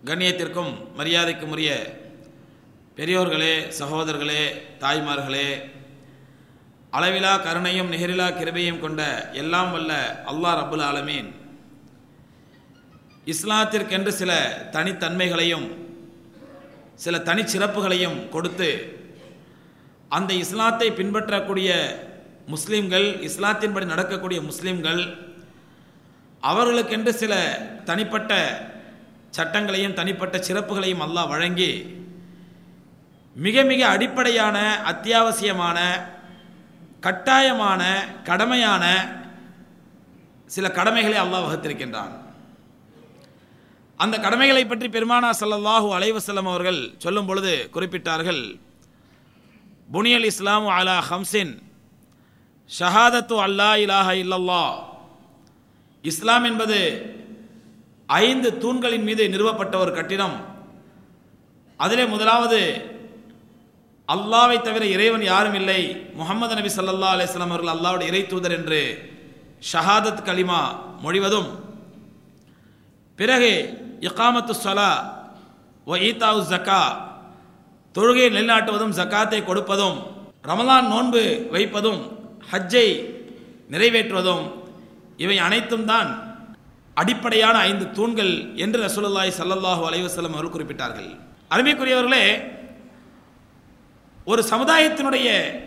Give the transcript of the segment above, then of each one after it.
கண்ணியத்திற்கும் மரியாதைக்கும் உரிய பெரியோர்களே சகோதரர்களே தாய்மார்களே அளவிலா கருணையும் நிகரிலா கிருபையும் கொண்ட எல்லாம் வல்ல அல்லாஹ் ரபுல் ஆலமீன் இஸ்லாத்திற்கென்று சில தனித்தன்மைகளையும் சில தனிச்சிறப்புகளையும் கொடுத்து அந்த இஸ்லாத்தை பின்பற்றக்கூடிய முஸ்லீம்கள் இஸ்லாத்தின்படி நடக்கக்கூடிய முஸ்லீம்கள் அவர்களுக்கென்று சில தனிப்பட்ட சட்டங்களையும் தனிப்பட்ட சிறப்புகளையும் அல்லாஹ் வழங்கி மிக மிக அடிப்படையான அத்தியாவசியமான கட்டாயமான கடமையான சில கடமைகளை அல்லாஹ் வகுத்திருக்கின்றான் அந்த கடமைகளை பற்றி பெருமானா சல்லல்லாஹு அலைவசல்லம் அவர்கள் சொல்லும் பொழுது குறிப்பிட்டார்கள் புனியல் இஸ்லாம் அலா ஹம்சின் ஷஹாதத்து அல்லா இலாஹ இல்லல்லா இஸ்லாம் என்பது ஐந்து தூண்களின் மீது நிறுவப்பட்ட ஒரு கட்டிடம் அதிலே முதலாவது அல்லாவை தவிர இறைவன் யாரும் இல்லை முகமது நபி சல்லா அலிஸ்லாம் அவர்கள் அல்லாவுடைய இறை தூதர் என்று ஷஹாதத் கலிமா மொழிவதும் பிறகு இக்காமத்து சலா ஒ ஈத்தாவு ஜக்கா தொழுகையை நிலைநாட்டுவதும் ஜக்காத்தை கொடுப்பதும் ரமலான் நோன்பு வைப்பதும் ஹஜ்ஜை நிறைவேற்றுவதும் இவை அனைத்தும் தான் அடிப்படையான ஐந்து தூண்கள் என்று ரசூலுல்லாய் சல்லல்லாஹு அலைவசல்லம் அவர்கள் குறிப்பிட்டார்கள் அருமைக்குரியவர்களே ஒரு சமுதாயத்தினுடைய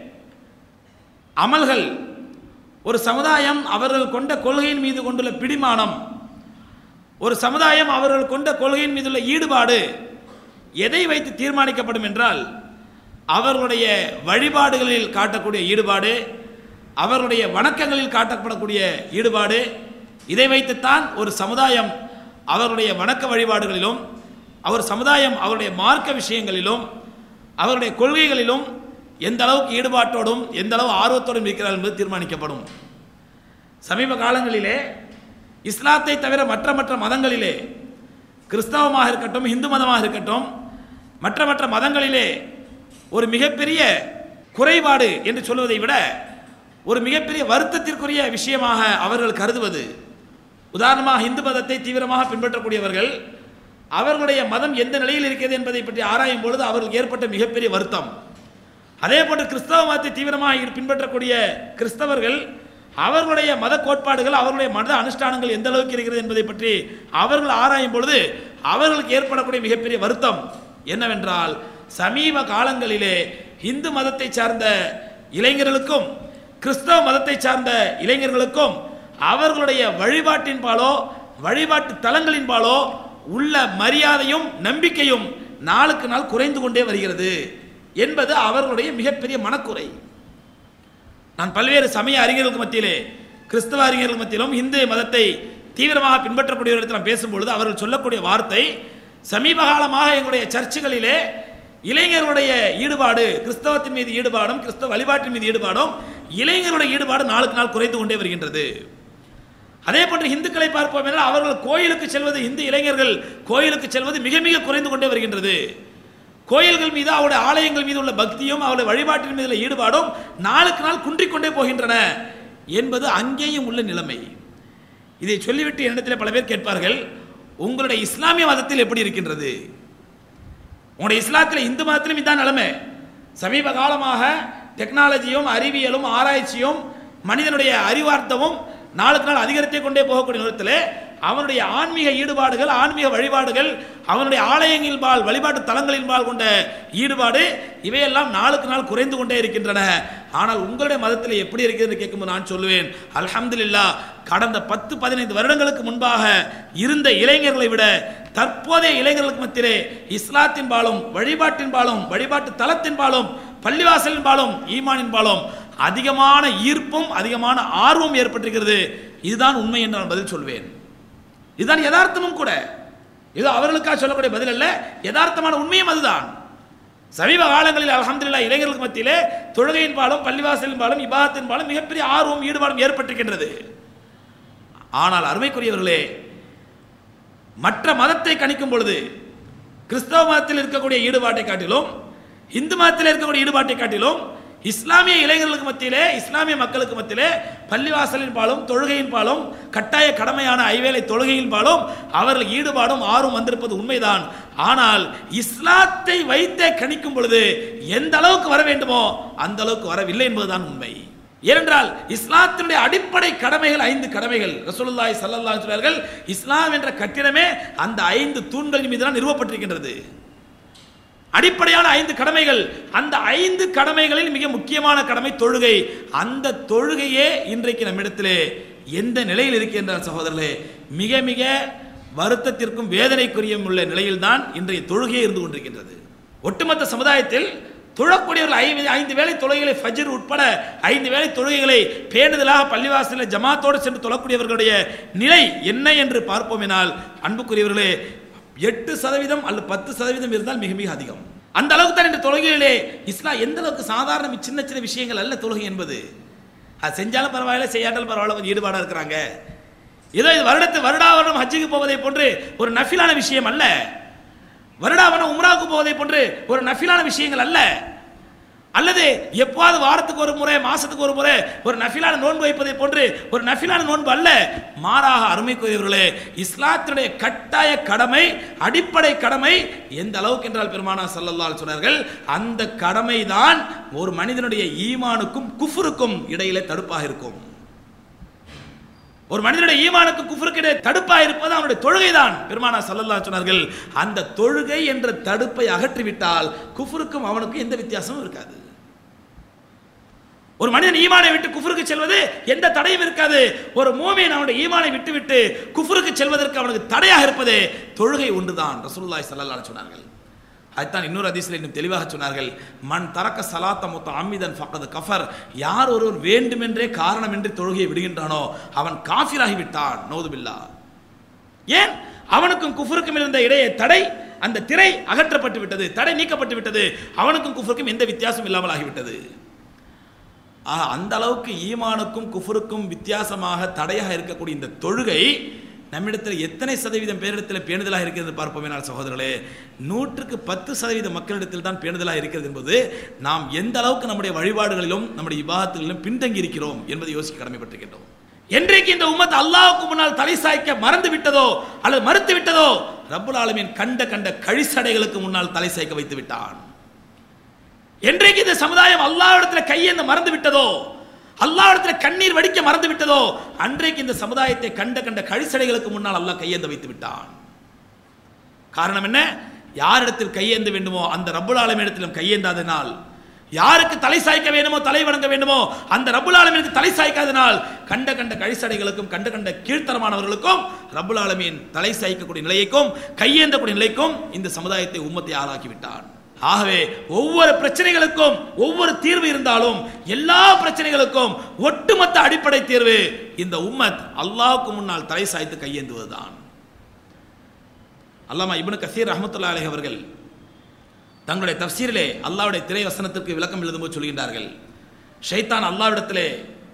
அமல்கள் ஒரு சமுதாயம் அவர்கள் கொண்ட கொள்கையின் மீது கொண்டுள்ள பிடிமானம் ஒரு சமுதாயம் அவர்கள் கொண்ட கொள்கையின் மீதுள்ள ஈடுபாடு எதை வைத்து தீர்மானிக்கப்படும் என்றால் அவர்களுடைய வழிபாடுகளில் காட்டக்கூடிய ஈடுபாடு அவர்களுடைய வணக்கங்களில் காட்டப்படக்கூடிய ஈடுபாடு இதை வைத்துத்தான் ஒரு சமுதாயம் அவருடைய வணக்க வழிபாடுகளிலும் அவர் சமுதாயம் அவருடைய மார்க்க விஷயங்களிலும் அவருடைய கொள்கைகளிலும் எந்த அளவுக்கு ஈடுபாட்டோடும் எந்த அளவு ஆர்வத்தோடும் இருக்கிறார் என்பது தீர்மானிக்கப்படும் சமீப காலங்களிலே இஸ்லாத்தை தவிர மற்ற மற்ற மதங்களிலே கிறிஸ்தவமாக இருக்கட்டும் இந்து மதமாக இருக்கட்டும் மற்ற மற்ற மதங்களிலே ஒரு மிகப்பெரிய குறைபாடு என்று சொல்வதை விட ஒரு மிகப்பெரிய வருத்தத்திற்குரிய விஷயமாக அவர்கள் கருதுவது உதாரணமாக இந்து மதத்தை தீவிரமாக பின்பற்றக்கூடியவர்கள் அவர்களுடைய மதம் எந்த நிலையில் இருக்கிறது என்பதை பற்றி ஆராயும் பொழுது அவர்களுக்கு ஏற்பட்ட மிகப்பெரிய வருத்தம் அதே போன்று கிறிஸ்தவ மதத்தை தீவிரமாக பின்பற்றக்கூடிய கிறிஸ்தவர்கள் அவர்களுடைய மத கோட்பாடுகள் அவர்களுடைய மத அனுஷ்டானங்கள் எந்த அளவுக்கு இருக்கிறது என்பதை பற்றி அவர்கள் ஆராயும் பொழுது அவர்களுக்கு ஏற்படக்கூடிய மிகப்பெரிய வருத்தம் என்னவென்றால் சமீப காலங்களிலே இந்து மதத்தை சார்ந்த இளைஞர்களுக்கும் கிறிஸ்தவ மதத்தை சார்ந்த இளைஞர்களுக்கும் அவர்களுடைய வழிபாட்டின்பாலோ வழிபாட்டு தலங்களின்பாலோ உள்ள மரியாதையும் நம்பிக்கையும் நாளுக்கு நாள் குறைந்து கொண்டே வருகிறது என்பது அவர்களுடைய மிகப்பெரிய மனக்குறை நான் பல்வேறு சமய அறிஞர்களுக்கு மத்தியிலே கிறிஸ்தவ அறிஞர்கள் மத்தியிலும் இந்து மதத்தை தீவிரமாக பின்பற்றக்கூடியவர்களிடத்தில் நான் பேசும்பொழுது அவர்கள் சொல்லக்கூடிய வார்த்தை சமீப காலமாக எங்களுடைய சர்ச்சுகளிலே இளைஞர்களுடைய ஈடுபாடு கிறிஸ்தவத்தின் மீது ஈடுபாடும் கிறிஸ்தவ வழிபாட்டின் மீது ஈடுபாடும் இளைஞருடைய ஈடுபாடு நாளுக்கு நாள் குறைந்து கொண்டே வருகின்றது அதே போன்று இந்துக்களை பார்ப்போம் என்றால் அவர்கள் கோயிலுக்கு செல்வது இந்து இளைஞர்கள் கோயிலுக்கு செல்வது மிக மிக குறைந்து கொண்டே வருகின்றது கோயில்கள் மீது அவருடைய ஆலயங்கள் மீது உள்ள பக்தியும் அவருடைய வழிபாட்டின் மீது உள்ள ஈடுபாடும் நாளுக்கு நாள் குன்றிக்கொண்டே போகின்றன என்பது அங்கேயும் உள்ள நிலைமை இதை சொல்லிவிட்டு என்னிடத்தில் பல பேர் கேட்பார்கள் உங்களுடைய இஸ்லாமிய மதத்தில் எப்படி இருக்கின்றது உங்களுடைய இஸ்லாத்தில் இந்து மதத்திலும் இதான் நிலைமை சமீப காலமாக டெக்னாலஜியும் அறிவியலும் ஆராய்ச்சியும் மனிதனுடைய அறிவார்த்தமும் நாளுக்கு நாள் அதிகரித்தே கொண்டே போகக்கூடிய நேரத்தில் அவனுடைய ஆன்மீக ஈடுபாடுகள் ஆன்மீக வழிபாடுகள் அவனுடைய ஆலயங்களின் பால் வழிபாட்டு தலங்களின் பால் கொண்ட ஈடுபாடு இவையெல்லாம் நாளுக்கு நாள் குறைந்து கொண்டே இருக்கின்றன ஆனால் உங்களுடைய மதத்தில் எப்படி இருக்கிறது கேட்கும்போது நான் சொல்லுவேன் அல்ஹம்துலில்லா கடந்த பத்து பதினைந்து வருடங்களுக்கு முன்பாக இருந்த இளைஞர்களை விட தற்போதைய இளைஞர்களுக்கு மத்தியிலே இஸ்லாத்தின் பாலும் வழிபாட்டின் பாலும் வழிபாட்டு தலத்தின் பாலும் பள்ளிவாசலின் பாலும் ஈமானின் பாலும் அதிகமான ஈர்ப்பும் அதிகமான ஆர்வம் ஏற்பட்டிருக்கிறது இதுதான் உண்மை என்று நான் பதில் சொல்வேன் இதுதான் யதார்த்தமும் கூட இது அவர்களுக்காக சொல்லக்கூடிய பதில் அல்ல யதார்த்தமான உண்மையும் அதுதான் சமீப காலங்களில் அலமதுல்லா இளைஞர்களுக்கு மத்தியிலே தொழுகையின் பாலும் பள்ளிவாசலின் பாலும் இபாதத்தின் பாலும் மிகப்பெரிய ஆர்வம் ஈடுபாடும் ஏற்பட்டிருக்கின்றது ஆனால் அருமைக்குரியவர்களே மற்ற மதத்தை கணிக்கும் பொழுது கிறிஸ்தவ மதத்தில் இருக்கக்கூடிய ஈடுபாட்டை காட்டிலும் இந்து மதத்தில் இருக்கக்கூடிய ஈடுபாட்டை காட்டிலும் இஸ்லாமிய இளைஞர்களுக்கு மத்தியிலே இஸ்லாமிய மக்களுக்கு மத்தியிலே பள்ளிவாசலின் பாலும் தொழுகையின் பாலும் கட்டாய கடமையான ஐவேளை தொழுகையின் பாலும் அவர்கள் ஈடுபாடும் ஆர்வம் வந்திருப்பது உண்மைதான் ஆனால் இஸ்லாத்தை வைத்தே கணிக்கும் பொழுது எந்த அளவுக்கு வர வேண்டுமோ அந்த அளவுக்கு வரவில்லை என்பதுதான் உண்மை ஏனென்றால் இஸ்லாத்தினுடைய அடிப்படை கடமைகள் ஐந்து கடமைகள் ரசூலுல்லாஹி ஸல்லல்லாஹு அலைஹி சொன்னார்கள் இஸ்லாம் என்ற கட்டிடமே அந்த ஐந்து தூண்களின் மீது தான் நிறுவப்பட்டிருக்கின்றது அடிப்படையான ஐந்து கடமைகள் அந்த ஐந்து கடமைகளில் மிக முக்கியமான கடமை தொழுகை அந்த தொழுகையே இன்றைக்கு நம்மிடத்திலே எந்த நிலையில் இருக்கின்ற சகோதரர்களே மிக மிக வருத்தத்திற்கும் வேதனைக்குரியும் உள்ள நிலையில்தான் இன்றைய தொழுகையே இருந்து கொண்டிருக்கின்றது ஒட்டுமொத்த சமுதாயத்தில் தொழக்கூடியவர்கள் ஐந்து ஐந்து வேளை தொழுகைகளை ஃபஜ்ர் உட்பட ஐந்து வேளை தொழுகைகளை பேணுதலாக பள்ளிவாசலில் ஜமாத்தோடு சென்று தொழக்கூடியவர்களுடைய நிலை என்ன என்று பார்ப்போமெனால் அன்புக்குரியவர்களே எட்டு சதவீதம் அல்லது பத்து சதவீதம் இருந்தால் மிக மிக அதிகம் அந்த அளவுக்கு தான் இந்த தொழுகையிலே இஸ்லாம் எந்த அளவுக்கு சாதாரண சின்ன சின்ன விஷயங்கள் அல்ல தொழுகை என்பது அது செஞ்சாலும் பரவாயில்ல செய்யாட்டாலும் பரவாயில்ல கொஞ்சம் ஈடுபாடாக இருக்கிறாங்க ஏதோ இது வருடத்து வருடா வருடம் ஹஜ்ஜுக்கு போவதை போன்று ஒரு நஃபிலான விஷயம் அல்ல வருடா வருடம் உம்ராவுக்கு போவதை போன்று ஒரு நஃபிலான விஷயங்கள் அல்ல அல்லது எப்போது வாரத்துக்கு ஒரு முறை மாசத்துக்கு ஒரு முறை ஒரு நஃபிலான நோன்பு வைப்பதை போன்று ஒரு நஃபிலான நோன்பு அல்ல மாறாக அருமைக்குரியவர்களே இஸ்லாத்தினுடைய கட்டாய கடமை அடிப்படை கடமை எந்த அளவுக்கு என்றால் பெருமானா சல்லல்லாஹு சொன்னார்கள் அந்த கடமை தான் ஒரு மனிதனுடைய ஈமானுக்கும் குஃபுருக்கும் இடையிலே தடுப்பாக இருக்கும் ஒரு மனிதனுடைய ஈமானுக்கு குஃபருக்கு இடையே தடுப்பா இருப்பது அவனுடைய தொழுகை தான் பெருமானா சல்லல்லா சொன்னார்கள் அந்த தொழுகை என்ற தடுப்பை அகற்றிவிட்டால் குஃபருக்கும் அவனுக்கும் எந்த வித்தியாசமும் இருக்காது ஒரு மனிதன் ஈமானை விட்டு குஃபருக்கு செல்வது எந்த தடையும் இருக்காது ஒரு மூமின் அவனுடைய ஈமானை விட்டுவிட்டு குஃபருக்கு செல்வதற்கு அவனுக்கு தடையாக இருப்பதே தொழுகை ஒன்றுதான் ரசூலுல்லாஹி ஸல்லல்லாஹு அலைஹி சொன்னார்கள் அதுதான் இன்னொரு அதிசயில் இன்னும் தெளிவாக சொன்னார்கள் மண் தரக்க சலாத்த மொத்த அம்மிதன் ஃபக்கது கஃபர் யார் ஒருவர் வேண்டுமென்றே காரணமின்றி தொழுகையை விடுகின்றானோ அவன் காஃபிராகி விட்டான் நோதுபில்லா ஏன் அவனுக்கும் குஃபருக்கும் இருந்த இடையே தடை அந்த திரை அகற்றப்பட்டு விட்டது தடை நீக்கப்பட்டு விட்டது அவனுக்கும் குஃபருக்கும் எந்த வித்தியாசம் இல்லாமல் ஆகிவிட்டது ஆக அந்த அளவுக்கு ஈமானுக்கும் குஃபருக்கும் வித்தியாசமாக தடையாக இருக்கக்கூடிய இந்த தொழுகை நம்மிடத்தில் எத்தனை சதவீதம் பேரிடத்தில் பேணுதலாக இருக்கிறது பார்ப்போமேனால் சகோதரர்களே நூற்றுக்கு பத்து சதவீத மக்களிடத்தில் தான் பேணுதலாக இருக்கிறது என்பது நாம் எந்த அளவுக்கு நம்முடைய வழிபாடுகளிலும் நம்முடைய விவாதத்திலும் பின்தங்கி இருக்கிறோம் என்பதை யோசிக்க கடமைப்பட்டிருக்கின்றோம் என்றைக்கு இந்த உம்மத் அல்லாஹ்வுக்கு முன்னால் தலை சாய்க்க மறந்து விட்டதோ அல்லது மறுத்து விட்டதோ ரப்புல் ஆலமீன் கண்ட கண்ட கழிசடைகளுக்கு முன்னால் தலை சாய்க்க வைத்து விட்டான் என்றைக்கு இந்த சமுதாயம் அல்லாஹ்விடத்துல கையேந்த மறந்து விட்டதோ அல்லாஹ்விடத்துல கண்ணீர் வடிக்க மறந்து விட்டதோ அன்றைக்கு இந்த சமுதாயத்தை கண்ட கண்ட கழிசடைகளுக்கு முன்னால் அல்லாஹ் கையேந்த வைத்து விட்டான் காரணம் என்ன யாரிடத்தில் கையேந்த வேண்டுமோ அந்த ரப்புல் ஆலமீனிடத்திலும் கையேந்தாதனால் யாருக்கு தலை சாய்க்க வேண்டுமோ தலை வணங்க வேண்டுமோ அந்த ரப்புல் ஆலமீனுக்கு தலை சாய்க்காதனால் கண்ட கண்ட கழிசடைகளுக்கும் கண்ட கண்ட கீழ்த்தரமானவர்களுக்கும் ரப்புல் ஆலமீன் தலை சாய்க்கக்கூடிய நிலைக்கும் கையேந்தக்கூடிய நிலைக்கும் இந்த சமுதாயத்தை உம்மத்தை ஆளாக்கி விட்டான் ஆகவே ஒவ்வொரு பிரச்சனைகளுக்கும் ஒவ்வொரு தீர்வு இருந்தாலும் எல்லா பிரச்சனைகளுக்கும் ஒட்டுமொத்த அடிப்படை தீர்வு இந்த உம்மத் அல்லாஹ்வுக்கு முன்னால் தலை சாய்த்து கையேந்துவதுதான் அல்லாமா இப்னு கசீர் ரஹமத்துல்லா அலைஹி அவர்கள் தங்களுடைய தஃசீரிலே அல்லாஹ்வுடைய திரை வசனத்திற்கு விளக்கம் எழுதும்போது சொல்கின்றார்கள் ஷைத்தான் அல்லாஹ்விடத்திலே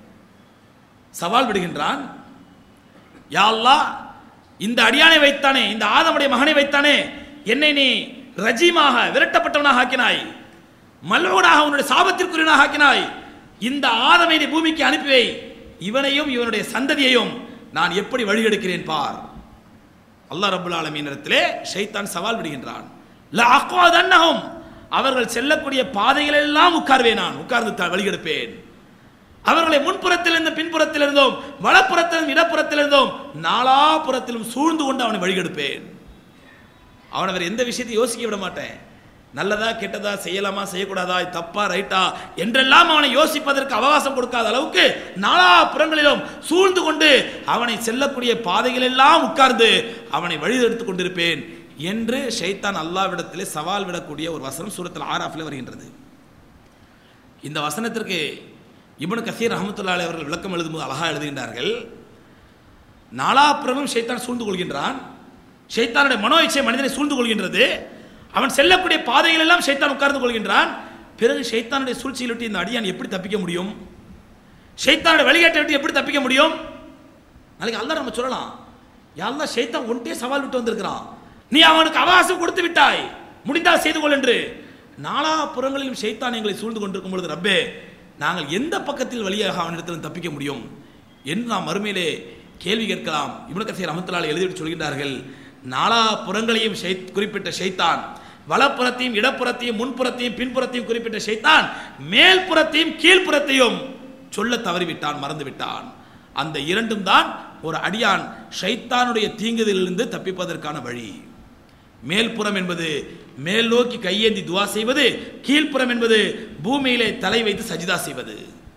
சவால் விடுகின்றான் யா அல்லாஹ் இந்த அடியானை வைத்தானே இந்த ஆதமுடைய மகனை வைத்தானே என்னை நீ ரஜீமாக விரட்டப்பட்டவனாக ஆக்கினாய் மல்லவனாக உன்னுடைய சாபத்திற்குரியவனாக ஆக்கினாய் இந்த ஆதமை நீ பூமிக்கு அனுப்பி வை இவனையும் இவனுடைய சந்ததியையும் நான் எப்படி வழிகெடுக்கிறேன் பார் அல்லாஹ் ரபுல் ஆலமீனிடத்திலே ஷைத்தான் சவால் விடுகின்றான் ல அக்வாதன்னஹும் அவர்கள் செல்லக்கூடிய பாதைகள் எல்லாம் உட்கார்வேன் நான் உட்கார்ந்து த- வழிகெடுப்பேன் அவர்களை முன்புறத்திலிருந்தும் பின்புறத்திலிருந்தும் வலப்புறத்திலும் இடப்புறத்திலிருந்தும் நாலாபுறத்திலும் சூழ்ந்து கொண்டு அவனை வழிகெடுப்பேன் அவனை வேற எந்த விஷயத்தையும் யோசிக்க விட மாட்டேன் நல்லதா கெட்டதா செய்யலாமா செய்யக்கூடாதா இது தப்பா ரைட்டா என்றெல்லாம் அவனை யோசிப்பதற்கு அவகாசம் கொடுக்காத அளவுக்கு நாலா புறங்களிலும் சூழ்ந்து கொண்டு அவனை செல்லக்கூடிய பாதைகள் எல்லாம் உட்கார்ந்து அவனை வழிதெடுத்துக் கொண்டிருப்பேன் என்று ஷைத்தான் அல்லாவிடத்திலே சவால் விடக்கூடிய ஒரு வசனம் சூரத்தில் ஆராஃபில் வருகின்றது இந்த வசனத்திற்கு இப்னு கசீர் ரஹமத்துல்லாஹி அவர்கள் விளக்கம் எழுதும்போது அழகா எழுதுகின்றார்கள் நாலாப்புறமும் ஷைத்தான் சூழ்ந்து கொள்கின்றான் ஷைத்தானுடைய மனோ இச்சை மனிதனை சூழ்ந்து கொள்கின்றது அவன் செல்லக்கூடிய பாதைகள் எல்லாம் ஷைத்தான் உட்கார்ந்து கொள்கின்றான் பிறகு ஷைத்தானுடைய சூழ்ச்சியில் விட்டு இந்த அடியான் எப்படி தப்பிக்க முடியும் ஷைத்தானுடைய வழிகாட்டை விட்டு எப்படி தப்பிக்க முடியும் நாளைக்கு அல்லாஹ் நம்ம சொல்லலாம் யாரெல்லாம் ஷைத்தான் ஒன்ட்டே சவால் விட்டு வந்திருக்கிறான் நீ அவனுக்கு அவகாசம் கொடுத்து விட்டாய் முடிந்தால் செய்து கொள் என்று நாலா புறங்களிலும் ஷைத்தான் எங்களை சூழ்ந்து கொண்டிருக்கும் பொழுது ரப்பே நாங்கள் எந்த பக்கத்தில் வழியாக அவனிடத்தில் தப்பிக்க முடியும் என்று நாம் மறுமையிலே கேள்வி கேட்கலாம் இப்னு கசீர் ரஹ்மத்துல்லாஹி எழுதிவிட்டு சொல்கின்றார்கள் நாலா புறங்களையும் ஷைத் குறிப்பிட்ட ஷைத்தான் வலப்புறத்தையும் இடப்புறத்தையும் முன்புறத்தையும் பின்புறத்தையும் குறிப்பிட்ட ஷைத்தான் மேல்புறத்தையும் கீழ்ப்புறத்தையும் சொல்ல தவறிவிட்டான் மறந்து விட்டான் அந்த இரண்டும் தான் ஒரு அடியான் ஷைத்தானுடைய தீங்குதலிலிருந்து தப்பிப்பதற்கான வழி மேல்புறம் என்பது மேல் நோக்கி கையேந்தி துவா செய்வது கீழ்ப்புறம் என்பது பூமியிலே தலை வைத்து சஜிதா செய்வது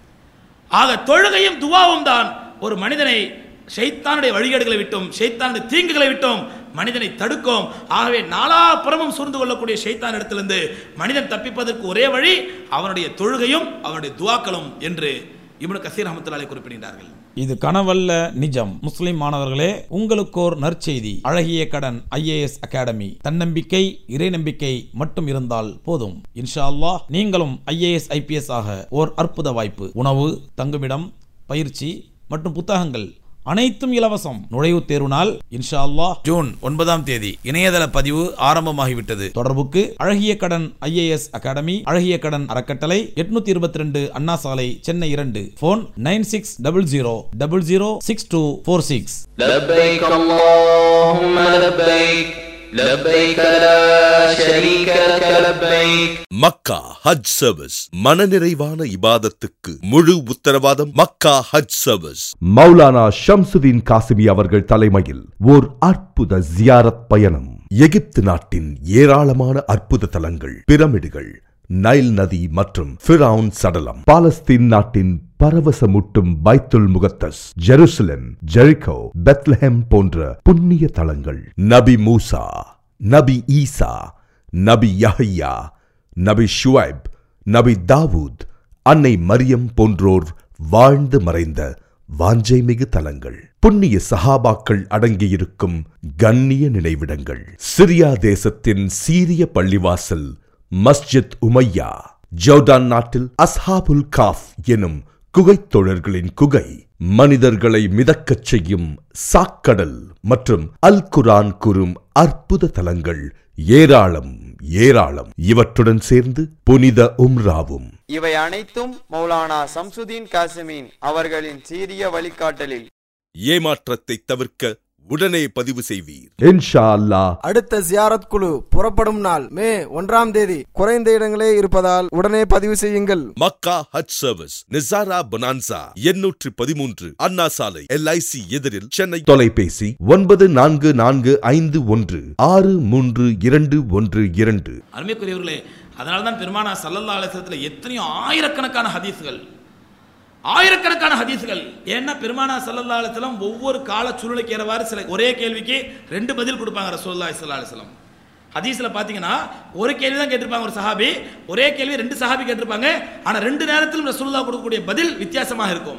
ஆக தொழுகையும் துவாவும் தான் ஒரு மனிதனை ஷைத்தானுடைய வழிகேடுகளை விட்டும் ஷைத்தானுடைய தீங்குகளை விட்டும் மனிதனை தடுக்கும் ஆகவே நாலா புறமும் சூழ்ந்து கொள்ளக்கூடிய ஷைத்தான் இடத்திலிருந்து மனிதன் தப்பிப்பதற்கு ஒரே வழி அவனுடைய தொழுகையும் அவனுடைய துவாக்களும் என்று இப்னு கசீர் அஹமத்துல்லாலை குறிப்பிடுகிறார்கள் இது கனவல்ல நிஜம் முஸ்லிம் மாணவர்களே உங்களுக்கோர் நற்செய்தி அழகிய கடன் ஐஏஎஸ் அகாடமி தன்னம்பிக்கை இறை நம்பிக்கை மட்டும் இருந்தால் போதும் இன்ஷா அல்லாஹ் நீங்களும் ஐஏஎஸ் ஐபிஎஸ் ஆக ஓர் அற்புத வாய்ப்பு உணவு தங்குமிடம் பயிற்சி மற்றும் புத்தகங்கள் அனைத்தும் இலவசம் நுழைவுத் தேர்வு நாள் இன்ஷா அல்லாஹ் ஜூன் ஒன்பதாம் தேதி இணையதள பதிவு ஆரம்பமாகிவிட்டது தொடர்புக்கு அழகிய கடன் ஐஏஎஸ் அகாடமி அழகிய கடன் அறக்கட்டளை எட்நூத்தி இருபத்தி ரெண்டு அண்ணா சாலை சென்னை இரண்டு phone nine six double zero double zero six two four six لبيك اللهم لبيك لبيك لا شريك لك لبيك Makkah Hajj service மனநிறைவான இபாதத்துக்கு முழு உத்தரவாதம் Makkah Hajj service Maulana Shamsuddin Qasimi அவர்கள் தலைமையில் ஓர் அற்புத ஜியாரத் பயணம் எகிப்து நாட்டின் ஏராளமான அற்புத தலங்கள் பிரமிடுகள் நைல் நதி மற்றும் ஃபிரவுன் சடலம் பாலஸ்தீன் நாட்டின் பரவசமூட்டும் பைத்துல் முகத்தஸ் ஜெருசலம் ஜெரிகோ பெத்லஹெம் போன்ற புண்ணிய தலங்கள் நபி மூசா நபி ஈசா நபி யஹ்யா நபி ஷுவைப் நபி தாவூத் அன்னை மரியம் போன்றோர் வாழ்ந்து மறைந்த வாஞ்சைமிகு தலங்கள் புண்ணிய சஹாபாக்கள் அடங்கியிருக்கும் கண்ணிய நினைவிடங்கள் சிரியா தேசத்தின் சீரிய பள்ளிவாசல் மஸ்ஜித் உமையா ஜோர்டான் நாட்டில் அஸ்ஹாபுல் காஃப் எனும் குகைத்தோழர்களின் குகை மனிதர்களை மிதக்கச் செய்யும் சாக்கடல் மற்றும் அல் குரான் கூறும் அற்புத தலங்கள் ஏராளம் ஏராளம் இவற்றுடன் சேர்ந்து புனித உம்ராவும் இவை அனைத்தும் மௌலானா சம்சுதீன் காசிமீன் அவர்களின் சீரிய வழிகாட்டலில் ஏமாற்றத்தை தவிர்க்க உடனே பதிவு செய்வீர் இன்ஷா அல்லாஹ் அடுத்த ஜியாரத் குழு புறப்படும் நாள் மே ஒன்றாம் தேதி குறைந்த இடங்களே இருப்பதால் உடனே பதிவு செய்யுங்கள் மக்கா ஹஜ் சர்வீஸ் நிசாரா பொனான்சா எண்ணூற்று பதிமூன்று அண்ணா சாலை எல்ஐசி எதிரில் சென்னை தொலைபேசி ஒன்பது நான்கு நான்கு ஐந்து ஒன்று ஆறு மூன்று இரண்டு ஒன்று இரண்டு அருமைக்குரியவர்களே அதனால தான் பெருமானா சல்லல்லா அலிஸ்லத்தில் எத்தனையோ ஆயிரக்கணக்கான ஹதீஸ்கள் ஆயிரக்கணக்கான ஹதீஸ்கள் ஏன்னா பெருமானா சல்லல்லா அலிஸ்லம் ஒவ்வொரு கால சூழ்நிலைக்கு ஏறவாறு சில ஒரே கேள்விக்கு ரெண்டு பதில் கொடுப்பாங்க ரசூல்லா சல்லா அலிஸ்லம் ஹதீஸ்ல பாத்தீங்கன்னா ஒரு கேள்வி தான் கேட்டிருப்பாங்க ஒரு சஹாபி ஒரே கேள்வி ரெண்டு சஹாபி கேட்டிருப்பாங்க ஆனா ரெண்டு நேரத்திலும் ரசூல்லா கொடுக்கக்கூடிய பதில் வித்தியாசமாக இருக்கும்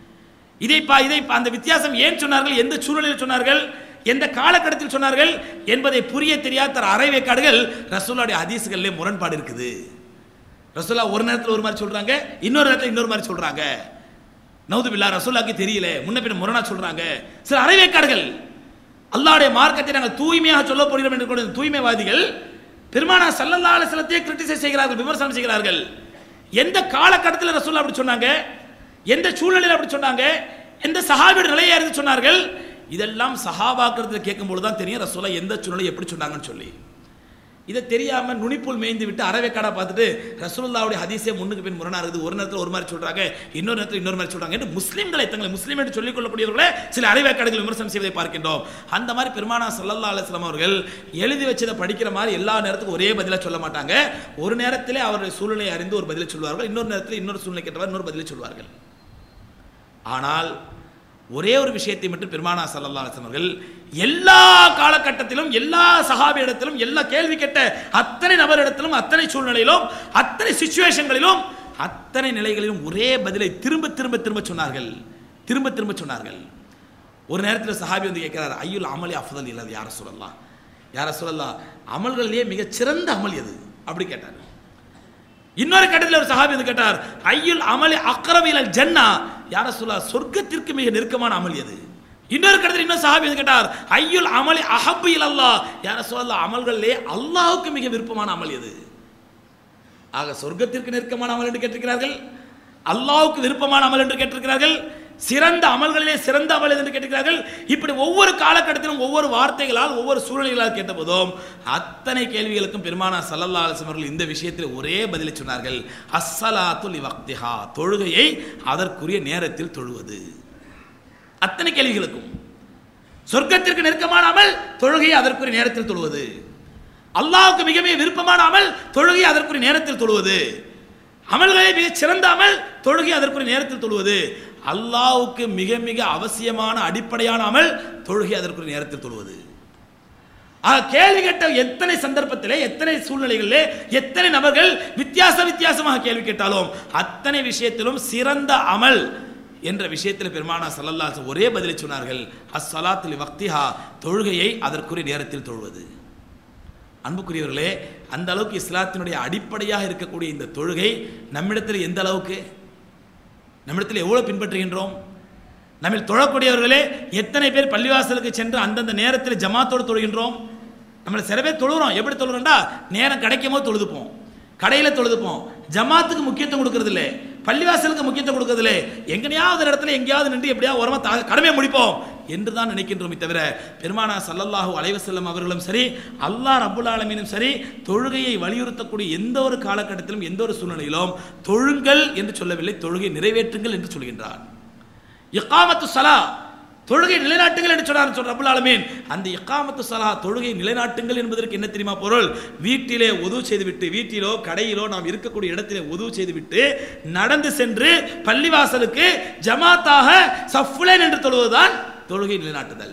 இதை பா இதை பா- அந்த வித்தியாசம் ஏன் சொன்னார்கள் எந்த சூழ்நிலையில் சொன்னார்கள் எந்த காலகட்டத்தில் சொன்னார்கள் என்பதை புரிய தெரியாத தர அரைவேக்காடுகள் ரசூலுடைய ஹதீஸ்களிலே முரண்பாடு இருக்குது ரசூலா ஒரு நேரத்தில் ஒரு மாதிரி சொல்றாங்க இன்னொரு நேரத்தில் இன்னொரு மாதிரி சொல்றாங்க நவுது பில்லா ரசூலாக்கு தெரியல முன்ன பின்ன முரணா சொல்றாங்க சில அரைவேக்காடுகள் அல்லாஹ்வுடைய மார்க்கத்தை நாங்கள் தூய்மையாக சொல்ல போகிறோம் என்று கூட தூய்மைவாதிகள் பெருமானா சல்லல்லா அலிஸ்லத்தையே கிரிட்டிசைஸ் செய்கிறார்கள் விமர்சனம் செய்கிறார்கள் எந்த காலகட்டத்தில் ரசூல்லா அப்படி சொன்னாங்க எந்த சூழ்நிலையில் அப்படி சொன்னாங்க எந்த சஹாபியோட நிலையா இருந்து சொன்னார்கள் இதெல்லாம் சஹாபாக்கிறதுல கேட்கும்போது தான் தெரியும் ரசூலா எந்த சூழ்நிலை எப்படி சொன்னாங்கன்னு சொல்லி இதை தெரியாம நுனிப்புல் மேய்ந்து விட்டு அறவேக்காடா பார்த்துட்டு ரசூலுல்லாவுடைய ஹதீஸே முன்னுக்கு பின் முரணா இருக்குது ஒரு நேரத்தில் ஒரு மாதிரி சொல்றாங்க இன்னொரு நேரத்தில் இன்னொரு மாதிரி சொல்றாங்க என்று முஸ்லிம்களை தங்களை முஸ்லீம் என்று சொல்லிக் கொள்ளக்கூடியவர்களே சில அரைவேக்காடுகள் விமர்சனம் செய்வதை பார்க்கின்றோம் அந்த மாதிரி பெருமானா சல்லல்லா அலிஸ்லாம் அவர்கள் எழுதி வச்சதை படிக்கிற மாதிரி எல்லா நேரத்துக்கும் ஒரே பதிலாக சொல்ல மாட்டாங்க ஒரு நேரத்திலே அவருடைய சூழ்நிலையை அறிந்து ஒரு பதிலை சொல்வார்கள் இன்னொரு நேரத்தில் இன்னொரு சூழ்நிலை கேட்டவர் இன்னொரு பதிலை சொல்வார்கள் ஆனால் ஒரே ஒரு விஷயத்தை மட்டும் பெருமானா சல்லல்லா அலிஸ்லாம் அவர்கள் எல்லா காலகட்டத்திலும் எல்லா சஹாபியிடத்திலும் எல்லா கேள்வி கேட்ட அத்தனை நபரிடத்திலும் அத்தனை சூழ்நிலையிலும் அத்தனை சுச்சுவேஷன்களிலும் அத்தனை நிலைகளிலும் ஒரே பதிலை திரும்ப திரும்ப திரும்ப சொன்னார்கள் திரும்ப திரும்ப சொன்னார்கள் ஒரு நேரத்தில் சஹாபி வந்து கேட்கிறார் ஐயுல் அமலி அஃதல் இல்லது யார சொல்லலாம் யார சொல்லலாம் அமல்களிலேயே மிகச் சிறந்த அமல் எது அப்படி கேட்டார் இன்னொரு கட்டத்தில் ஒரு சஹாபி வந்து கேட்டார் ஐயுல் அமலி அக்ரபிலல் ஜன்னா யார சொல்லா சொர்க்கத்திற்கு மிக நெருக்கமான அமல் எது இன்னொரு கட்டத்தில் இன்னொரு சஹாபி வந்து கேட்டார் ஐயுல் அமலி அஹப்பு இலல்லா யார சொல்லா அமல்களிலே அல்லாஹ்வுக்கு மிக விருப்பமான அமல் எது ஆக சொர்க்கத்திற்கு நெருக்கமான அமல் என்று கேட்டிருக்கிறார்கள் அல்லாஹ்வுக்கு விருப்பமான அமல் என்று கேட்டிருக்கிறார்கள் சிறந்த அமல்களிலே சிறந்த அமல் என்று கேட்டிருக்கிறார்கள் இப்படி ஒவ்வொரு காலகட்டத்திலும் ஒவ்வொரு வார்த்தைகளால் ஒவ்வொரு சூழ்நிலைகளால் கேட்டபோதும் அத்தனை கேள்விகளுக்கும் பெருமானா சல்லல்லா அலிஸ்லாம் அவர்கள் இந்த விஷயத்தில் ஒரே பதிலை சொன்னார்கள் அஸ்ஸலாத்து லி வக்திஹா தொழுகையை அதற்குரிய நேரத்தில் தொழுவது அத்தனை கேள்விகளுக்கும் சொர்க்கத்திற்கு நெருக்கமான அமல் தொழுகையை அதற்குரிய நேரத்தில் தொழுவது அல்லாஹ்வுக்கு மிக மிக விருப்பமான அமல் தொழுகை அதற்குரிய நேரத்தில் தொழுவது அமல்களை மிக சிறந்த அமல் தொழுகை அதற்குரிய நேரத்தில் தொழுவது அல்லாஹ்வுக்கு மிக மிக அவசியமான அடிப்படையான அமல் தொழுகை அதற்குரிய நேரத்தில் தொழுவது ஆக கேள்வி கேட்ட எத்தனை சந்தர்ப்பத்திலே எத்தனை சூழ்நிலைகளிலே எத்தனை நபர்கள் வித்தியாச வித்தியாசமாக கேள்வி கேட்டாலும் அத்தனை விஷயத்திலும் சிறந்த அமல் என்ற விஷயத்தில் பெருமானா சல்லல்லாஹு அலைஹி வஸல்லம் ஒரே பதிலை சொன்னார்கள் அஸ்ஸலாத்துல் வக்திஹா தொழுகையை அதற்குரிய நேரத்தில் தொழுவது அன்புக்குரியவர்களே அந்த அளவுக்கு இஸ்லாத்தினுடைய அடிப்படையாக இருக்கக்கூடிய இந்த தொழுகை நம்மிடத்தில் எந்த அளவுக்கு நம்மிடத்தில் எவ்வளவு பின்பற்றுகின்றோம் நம்மில் தொழக்கூடியவர்களே எத்தனை பேர் பள்ளிவாசலுக்கு சென்று அந்தந்த நேரத்தில் ஜமாத்தோடு தொழுகின்றோம் நம்மள சில பேர் தொழுகிறோம் எப்படி தொழுகிறோம்டா நேரம் கிடைக்கும் போது தொழுதுப்போம் கடையில் தொழுதுப்போம் ஜமாத்துக்கு முக்கியத்துவம் கொடுக்கறது இல்லை பள்ளிவாசலுக்கு முக்கியத்துவம் கொடுக்கறது இல்லை எங்கனையாவது ஒரு இடத்துல எங்கேயாவது நின்று எப்படியாவது ஓரமா தா- கடமையை முடிப்போம் என்று தான் நினைக்கின்றோமே தவிர பெருமானா சல்லல்லாஹு அலைவசல்லம் அவர்களும் சரி அல்லாஹ் ரப்புல் ஆலமீனும் சரி தொழுகையை வலியுறுத்தக்கூடிய எந்த ஒரு காலகட்டத்திலும் எந்த ஒரு சூழ்நிலையிலும் தொழுங்கள் என்று சொல்லவில்லை தொழுகை நிறைவேற்றுங்கள் என்று சொல்கின்றார் இக்காமத்து சலா தொழுகை நிலைநாட்டுங்கள் என்று சொன்னார் சொல்ற ரப்புல் ஆலமீன் அந்த இக்காமத்து சலா தொழுகை நிலைநாட்டுங்கள் என்பதற்கு என்ன தெரியுமா பொருள் வீட்டிலே உதவு செய்துவிட்டு வீட்டிலோ கடையிலோ நாம் இருக்கக்கூடிய இடத்திலே உதவு செய்துவிட்டு நடந்து சென்று பள்ளிவாசலுக்கு ஜமாத்தாக சஃபுலேன் என்று தொழுவதுதான் தொழுகை நிலைநாட்டுதல்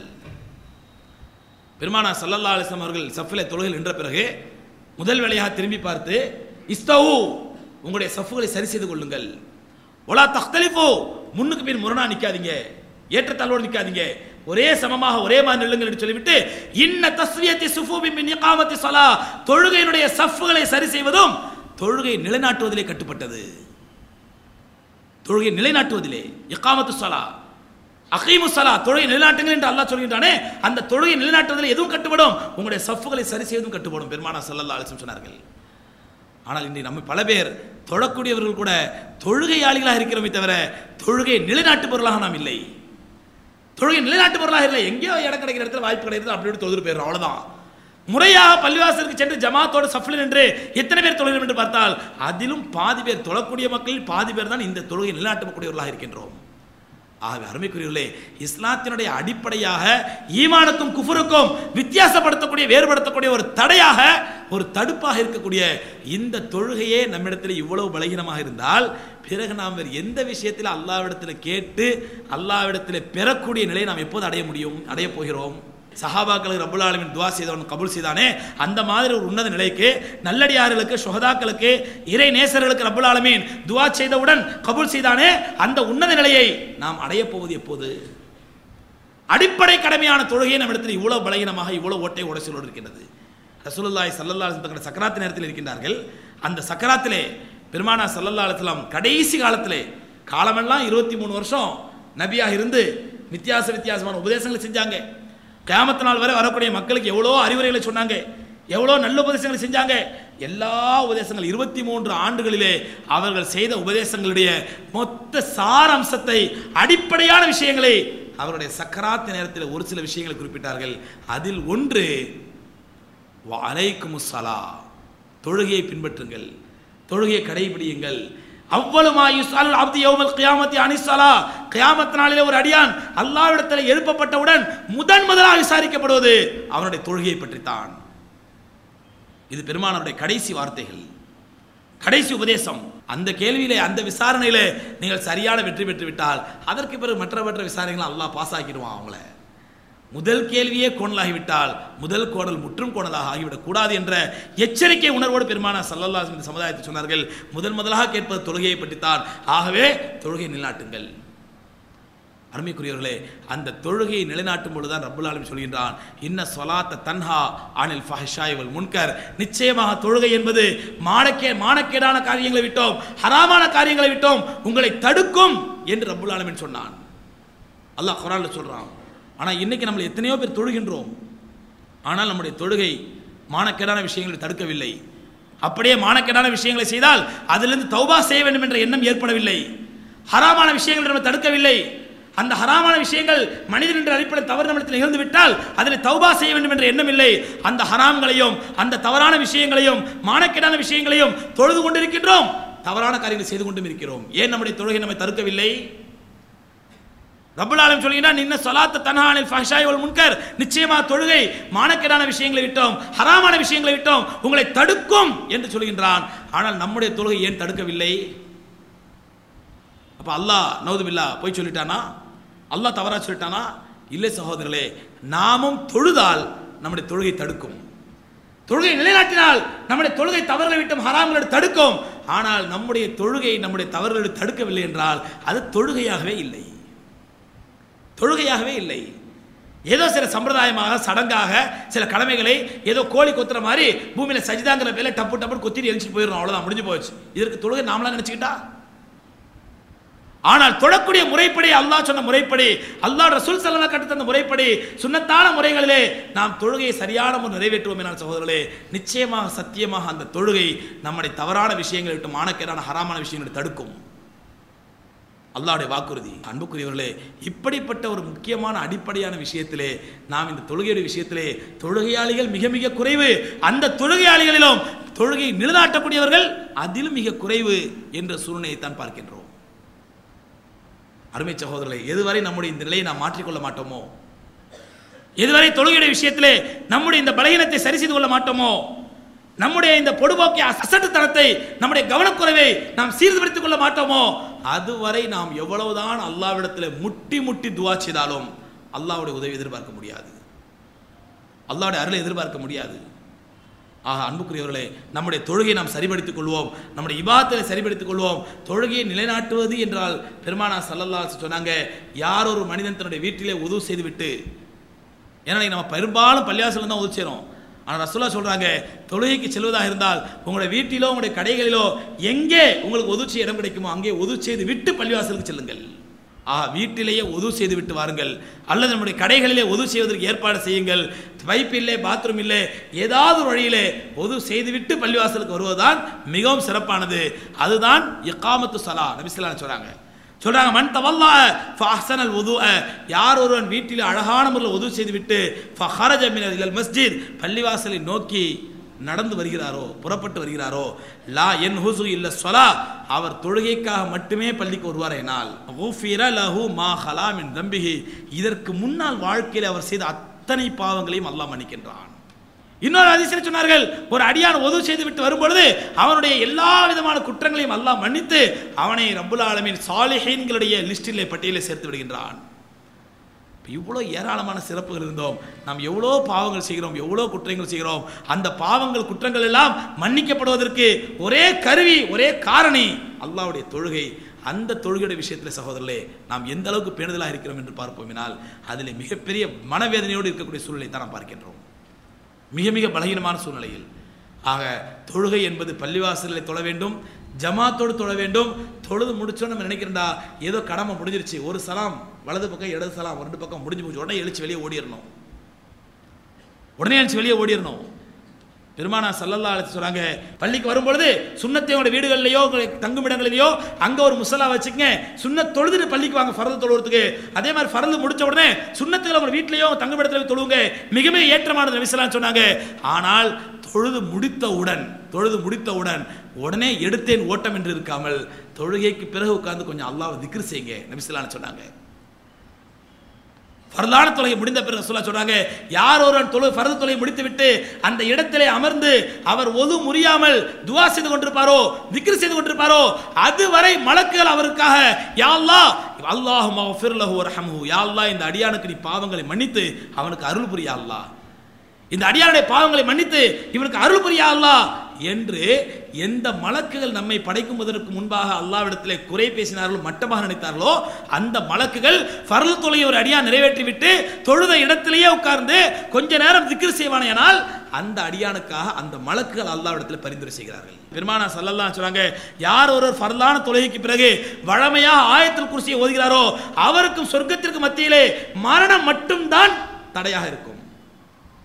பெருமானா சல்லல்லா அலிஸ்லாம் அவர்கள் சஃபிலே தொழுகையில் நின்ற பிறகு முதல் வேலையாக திரும்பி பார்த்து இஸ்தவு உங்களுடைய சஃப்புகளை சரி செய்து கொள்ளுங்கள் ஒலா தக்தலிஃபோ முன்னுக்கு பின் முரணா நிக்காதீங்க ஏற்றத்தாழ்வோடு நிக்காதீங்க ஒரே சமமாக ஒரே மாதிரி நில்லுங்கள் என்று சொல்லிவிட்டு இன்ன தஸ்வியத்தி சுஃபூபி மின் இகாமத்தி ஸலா தொழுகையினுடைய சஃப்புகளை சரி செய்வதும் தொழுகை நிலைநாட்டுவதிலே கட்டுப்பட்டது தொழுகை நிலைநாட்டுவதிலே இக்காமத்து ஸலா அகீமு ஸலா தொழுகை நிலைநாட்டுங்கள் என்று அல்லாஹ் சொல்கின்றானே அந்த தொழுகை நிலைநாட்டுவதில் எதுவும் கட்டுப்படும் உங்களுடைய சஃப்புகளை சரி செய்வதும் கட்டுப்படும் பெருமானா ஸல்லல்லாஹு அலைஹி வஸல்லம் சொன்னார்கள் ஆனால் இன்று நம்ம பல பேர் தொழக்கூடியவர்கள் கூட தொழுகையாளிகளாக இருக்கிறோமே தவிர தொழுகை நிலைநாட்டுபவர்களாக நாம் இல்லை தொழுகை நிலைநாட்டுபவர்களாக இல்லை எங்கேயோ இடம் கிடைக்கிற இடத்துல வாய்ப்பு கிடைக்கிறது அப்படி இப்படி தொழுது போயிடுறோம் அவ்வளவுதான் முறையாக பள்ளிவாசலுக்கு சென்று ஜமாத்தோடு சஃப்லின் என்று எத்தனை பேர் தொழுகிறோம் என்று பார்த்தால் அதிலும் பாதி பேர் தொழக்கூடிய மக்களில் பாதி பேர் தான் இந்த தொழுகை நிலைநாட்டக்கூடியவர்களாக இருக்கின்றோம் ஆகவே அருமைக்குரியவர்களே இஸ்லாத்தினுடைய அடிப்படையாக ஈமானுக்கும் குஃபருக்கும் வித்தியாசப்படுத்தக்கூடிய வேறுபடுத்தக்கூடிய ஒரு தடையாக ஒரு தடுப்பாக இருக்கக்கூடிய இந்த தொழுகையே நம்மிடத்தில் இவ்வளவு பலகீனமாக இருந்தால் பிறகு நாம் வேறு எந்த விஷயத்தில் அல்லாவிடத்தில் கேட்டு அல்லாவிடத்தில் பெறக்கூடிய நிலையை நாம் எப்போது அடைய முடியும் அடைய போகிறோம் சஹாபாக்களுக்கு ரப்புல் ஆலமின் துவா செய்தவன் கபூல் செய்தானே அந்த மாதிரி ஒரு உன்னத நிலைக்கு நல்லடியார்களுக்கு சுகதாக்களுக்கு இறை நேசர்களுக்கு ரப்புல் ஆலமீன் துவா செய்தவுடன் கபூல் செய்தானே அந்த உன்னத நிலையை நாம் அடையப் போவது எப்போது அடிப்படை கடமையான தொழுகை நம்ம இடத்தில் இவ்வளவு பலகீனமாக இவ்வளவு ஓட்டை உடச்சலோடு இருக்கின்றது ரசூலுல்லாஹி ஸல்லல்லாஹு அலைஹி வஸல்லம் சக்கராத்து நேரத்தில் இருக்கின்றார்கள் அந்த சக்கராத்திலே பெருமானா ஸல்லல்லாஹு அலைஹி வஸல்லம் கடைசி காலத்திலே காலமெல்லாம் இருபத்தி மூணு வருஷம் நபியாக இருந்து வித்தியாச வித்தியாசமான உபதேசங்களை செஞ்சாங்க கியாமத்து நாள் வரை வரக்கூடிய மக்களுக்கு எவ்வளோ அறிவுரைகளை சொன்னாங்க எவ்வளோ நல்ல உபதேசங்களை செஞ்சாங்க எல்லா உபதேசங்கள் இருபத்தி மூன்று ஆண்டுகளிலே அவர்கள் செய்த உபதேசங்களுடைய மொத்த சாரம்சத்தை அடிப்படையான விஷயங்களை அவருடைய சக்கராத்து நேரத்தில் ஒரு சில விஷயங்களை குறிப்பிட்டார்கள் அதில் ஒன்று அலைக்கும் சலா தொழுகையை பின்பற்றுங்கள் தொழுகையை கடைபிடியுங்கள் அவ்வளவு அப்தி யௌமல் கியாமத்தி அனிசலா கியாமத் நாளிலே ஒரு அடியான் அல்லாவிடத்தில் எழுப்பப்பட்டவுடன் முதன் முதலாக விசாரிக்கப்படுவது அவனுடைய தொழுகையை பற்றித்தான் இது பெருமானவருடைய கடைசி வார்த்தைகள் கடைசி உபதேசம் அந்த கேள்வியிலே அந்த விசாரணையிலே நீங்கள் சரியான வெற்றி பெற்று விட்டால் அதற்கு பிறகு மற்ற மற்ற விசாரணைகளை அல்லாஹ் பாஸ் ஆக்கிடுவான் அவங்கள முதல் கேள்வியே கோணலாகிவிட்டால் முதல் கோணல் முற்றும் கோணலாக ஆகிவிடக் கூடாது என்ற எச்சரிக்கை உணர்வோடு பெருமான சல்லல்லா இந்த சமுதாயத்தை சொன்னார்கள் முதல் முதலாக கேட்பது தொழுகையை பற்றித்தான் ஆகவே தொழுகை நிலைநாட்டுங்கள் அருமைக்குரியவர்களே அந்த தொழுகையை நிலைநாட்டும் பொழுதுதான் ரப்புல் ஆலமீன் சொல்கின்றான் இன்ன சொலாத்த தன்ஹா அனில் ஃபஹஷாய் வல் முன்கர் நிச்சயமாக தொழுகை என்பது மானக்கே மானக்கேடான காரியங்களை விட்டோம் ஹராமான காரியங்களை விட்டோம் உங்களை தடுக்கும் என்று ரப்புல் ஆலமீன் சொன்னான் அல்லாஹ் குரான்ல சொல்றான் ஆனா இன்னைக்கு நம்ம எத்தனையோ பேர் தொழுகின்றோம் ஆனால் நம்முடைய தொழுகை மானக்கேடான விஷயங்களை தடுக்கவில்லை அப்படியே மானக்கேடான விஷயங்களை செய்தால் அதிலிருந்து தௌபா செய்ய வேண்டும் என்ற எண்ணம் ஏற்படவில்லை ஹராமான விஷயங்களை நம்ம தடுக்கவில்லை அந்த ஹராமான விஷயங்கள் மனிதன் என்ற அடிப்படையில் தவறு நம்மிடத்தில் நிகழ்ந்து விட்டால் அதில் தௌபா செய்ய வேண்டும் என்ற எண்ணம் இல்லை அந்த ஹராம்களையும் அந்த தவறான விஷயங்களையும் மானக்கேடான விஷயங்களையும் தொழுது கொண்டிருக்கின்றோம் தவறான காரியங்களை செய்து கொண்டும் இருக்கிறோம் ஏன் நம்முடைய தொழுகை நம்மை தடுக்கவில்லை ரப்பல் ஆலம் சொல்கிறான் நின்ன சொலாத்த தன்ஹானில் ஃபஹ்ஷாய் வல் முன்கர் நிச்சயமா தொழுகை மானக்கேடான விஷயங்களை விட்டோம் ஹராமான விஷயங்களை விட்டோம் உங்களை தடுக்கும் என்று சொல்கின்றான் ஆனால் நம்முடைய தொழுகை ஏன் தடுக்கவில்லை அப்ப அல்லாஹ் நவுதுபில்லா போய் சொல்லிட்டானா அல்லாஹ் தவறா சொல்லிட்டானா இல்லை சகோதரர்களே நாமும் தொழுதால் நம்முடைய தொழுகை தடுக்கும் தொழுகை நிலைநாட்டினால் நம்முடைய தொழுகை தவறுகளை விட்டும் ஹராம்களை தடுக்கும் ஆனால் நம்முடைய தொழுகை நம்முடைய தவறுகளை தடுக்கவில்லை என்றால் அது தொழுகையாகவே இல்லை தொழுகையாகவே இல்லை ஏதோ சில சம்பிரதாயமாக சடங்காக சில கடமைகளை ஏதோ கோழி கொத்துற மாதிரி பூமியில சஜிதாங்கிற வேலை டப்பு டப்பு கொத்திட்டு எரிச்சிட்டு போயிடும் அவ்வளவுதான் முடிஞ்சு போச்சு இதற்கு தொழுகை நாமளா நினைச்சுக்கிட்டா ஆனால் தொழக்கூடிய முறைப்படி அல்லாஹ் சொன்ன முறைப்படி அல்லாஹ் ரசூல் சல்லா கட்டு தந்த முறைப்படி சுன்னத்தான முறைகளிலே நாம் தொழுகையை சரியான முறை நிறைவேற்றுவோம் என சகோதரர்களே நிச்சயமாக சத்தியமாக அந்த தொழுகை நம்முடைய தவறான விஷயங்களை விட்டு மானக்கேடான ஹராமான விஷயங்களை தடுக்கும் அல்லாஹ்வுடைய வாக்குறுதி அன்புக்குரியவர்களே இப்படிப்பட்ட ஒரு முக்கியமான அடிப்படையான விஷயத்திலே நாம் இந்த தொழுகையுடைய விஷயத்திலே தொழுகையாளிகள் மிக மிக குறைவு அந்த தொழுகையாளிகளிலும் தொழுகை நிலைநாட்டக்கூடியவர்கள் அதிலும் மிக குறைவு என்ற சூழ்நிலையை தான் பார்க்கின்றோம் அருமை சகோதரர்களே எதுவரை நம்முடைய இந்த நிலையை நாம் மாற்றிக்கொள்ள மாட்டோமோ எதுவரை தொழுகையுடைய விஷயத்திலே நம்முடைய இந்த பலகீனத்தை சரி செய்து கொள்ள மாட்டோமோ நம்முடைய இந்த பொடுபோக்கிய அசட்டுத்தனத்தை நம்முடைய கவனக்குறைவை நாம் சீர்திருத்திக் கொள்ள மாட்டோமோ அதுவரை நாம் எவ்வளவுதான் அல்லாவிடத்தில் முட்டி முட்டி துவா செய்தாலும் அல்லாவுடைய உதவி எதிர்பார்க்க முடியாது அல்லாவுடைய அருளை எதிர்பார்க்க முடியாது ஆக அன்புக்குரியவர்களே நம்முடைய தொழுகையை நாம் சரிபடுத்திக் கொள்வோம் நம்முடைய இபாத்தை சரிபடுத்திக் கொள்வோம் தொழுகையை நிலைநாட்டுவது என்றால் பெருமானா சல்லல்லா சொன்னாங்க யார் ஒரு மனிதன் தன்னுடைய வீட்டிலே உதவு செய்துவிட்டு ஏன்னா இன்னைக்கு நம்ம பெரும்பாலும் பள்ளியாசலம் தான் உதவி செய்கிறோம் ஆனால் ரசூலா சொல்றாங்க தொழுகைக்கு செல்வதாக இருந்தால் உங்களுடைய வீட்டிலோ உங்களுடைய கடைகளிலோ எங்கே உங்களுக்கு ஒதுச்சி இடம் கிடைக்குமோ அங்கே ஒது செய்து விட்டு பள்ளிவாசலுக்கு செல்லுங்கள் ஆ வீட்டிலேயே ஒது செய்து விட்டு வாருங்கள் அல்லது நம்முடைய கடைகளிலே ஒது செய்வதற்கு ஏற்பாடு செய்யுங்கள் பைப் இல்லை பாத்ரூம் இல்லை ஏதாவது ஒரு வழியிலே ஒது செய்துவிட்டு பள்ளிவாசலுக்கு வருவதுதான் மிகவும் சிறப்பானது அதுதான் இக்காமத்து சலா நபிஸ்லாம் சொல்றாங்க சொல்றாங்க மன் தவல்லா ஃபஹ்சனல் வுதுஅ யார் ஒருவன் வீட்டில் அழகான முறையில் உது செய்துவிட்டு ஃபஹரஜ மினல் இலல் மஸ்ஜித் பள்ளிவாசலை நோக்கி நடந்து வருகிறாரோ புறப்பட்டு வருகிறாரோ லா என் ஹுசு இல்ல சொலா அவர் தொழுகைக்காக மட்டுமே பள்ளிக்கு வருவாரேனால் ஊஃபிர லஹு மா ஹலா மின் தம்பிஹி இதற்கு முன்னால் வாழ்க்கையில் அவர் செய்த அத்தனை பாவங்களையும் அல்லாஹ் மன்னிக்கின்றான் இன்னொரு அதிசயம் சொன்னார்கள் ஒரு அடியான் உதவு செய்து விட்டு வரும்பொழுது அவனுடைய எல்லா விதமான குற்றங்களையும் அல்லாஹ் மன்னித்து அவனை ரப்புல் ஆலமீன் சாலிஹீன்களுடைய லிஸ்டிலே பட்டியலை சேர்த்து விடுகின்றான் இப்ப இவ்வளோ ஏராளமான சிறப்புகள் இருந்தோம் நாம் எவ்வளோ பாவங்கள் செய்கிறோம் எவ்வளோ குற்றங்கள் செய்கிறோம் அந்த பாவங்கள் குற்றங்கள் எல்லாம் மன்னிக்கப்படுவதற்கு ஒரே கருவி ஒரே காரணி அல்லாஹ்வுடைய தொழுகை அந்த தொழுகையுடைய விஷயத்தில் சகோதரர்களே நாம் எந்த அளவுக்கு பேணுதலாக இருக்கிறோம் என்று பார்ப்போமினால் அதில் மிகப்பெரிய மனவேதனையோடு இருக்கக்கூடிய சூழ்நிலை தான் நாம் பார்க்கின்றோம் மிக மிக பலகீனமான சூழ்நிலையில் ஆக தொழுகை என்பது பள்ளிவாசலில் தொழ வேண்டும் ஜமாத்தோடு தொழ வேண்டும் தொழுது முடிச்சோன்னு நம்ம நினைக்கிறேன்டா ஏதோ கடமை முடிஞ்சிருச்சு ஒரு சலாம் வலது பக்கம் இடது சலாம் ரெண்டு பக்கம் முடிஞ்சு போச்சு உடனே எழுச்சி வெளியே ஓடிடணும் உடனே எழுச்சி வெளியே ஓடிடணும் பெருமானா சல்லல்லா அழைத்து சொல்றாங்க பள்ளிக்கு வரும்பொழுது சுண்ணத்தையோட வீடுகள்லையோ உங்களுடைய தங்குமிடங்களிலேயோ அங்க ஒரு முசல்லா வச்சுக்கங்க சுண்ணத் தொழுதுட்டு பள்ளிக்கு வாங்க ஃபரது தொழுறதுக்கு அதே மாதிரி ஃபரது முடிச்ச உடனே சுண்ணத்துல உங்க வீட்லயோ தங்குமிடத்துல போய் தொழுவுங்க மிக மிக ஏற்றமானது நபிசலாம் சொன்னாங்க ஆனால் தொழுது முடித்தவுடன் தொழுது முடித்தவுடன் உடனே எடுத்தேன் ஓட்டம் என்று இருக்காமல் தொழுகைக்கு பிறகு உட்கார்ந்து கொஞ்சம் அல்லாஹ் திக்ர் செய்யுங்க நபிசலான்னு சொன்னாங்க ஃபர்தான தொலையை முடிந்த பிறகு சொல்ல சொல்றாங்க யார் ஒருவன் தொழு ஃபர்து தொலையை முடித்து விட்டு அந்த இடத்திலே அமர்ந்து அவர் ஒது முறியாமல் துவா செய்து கொண்டிருப்பாரோ திக்ர் செய்து கொண்டிருப்பாரோ அதுவரை மலக்குகள் அவருக்காக யா அல்லாஹ் அல்லாஹு மஃபிர் லஹு வர்ஹம்ஹு யா அல்லாஹ் இந்த அடியானுக்கு நீ பாவங்களை மன்னித்து அவனுக்கு அருள் புரியா அல்லாஹ் இந்த அடியானுடைய பாவங்களை மன்னித்து இவனுக்கு அருள் புரியா அல்லாஹ் என்று எந்த மலக்குகள் நம்மை படைக்குவதற்கு முன்பாக அல்லாவிடத்திலே குறை பேசினார்களோ மட்டமாக நினைத்தார்களோ அந்த மலக்குகள் ஃபர்ல் தொலையை ஒரு அடியான் நிறைவேற்றிவிட்டு தொழுத இடத்திலேயே உட்கார்ந்து கொஞ்ச நேரம் திக்ர் செய்வானேனால் அந்த அடியானுக்காக அந்த மலக்குகள் அல்லாவிடத்தில் பரிந்துரை செய்கிறார்கள் பெருமானா சல்லல்லாஹு சொல்றாங்க யார் ஒருவர் ஃபர்லான தொழுகைக்கு பிறகு வழமையாக ஆயத்தில் குர்சியை ஓதுகிறாரோ அவருக்கும் சொர்க்கத்திற்கு மத்தியிலே மரணம் மட்டும்தான் தடையாக இருக்கும்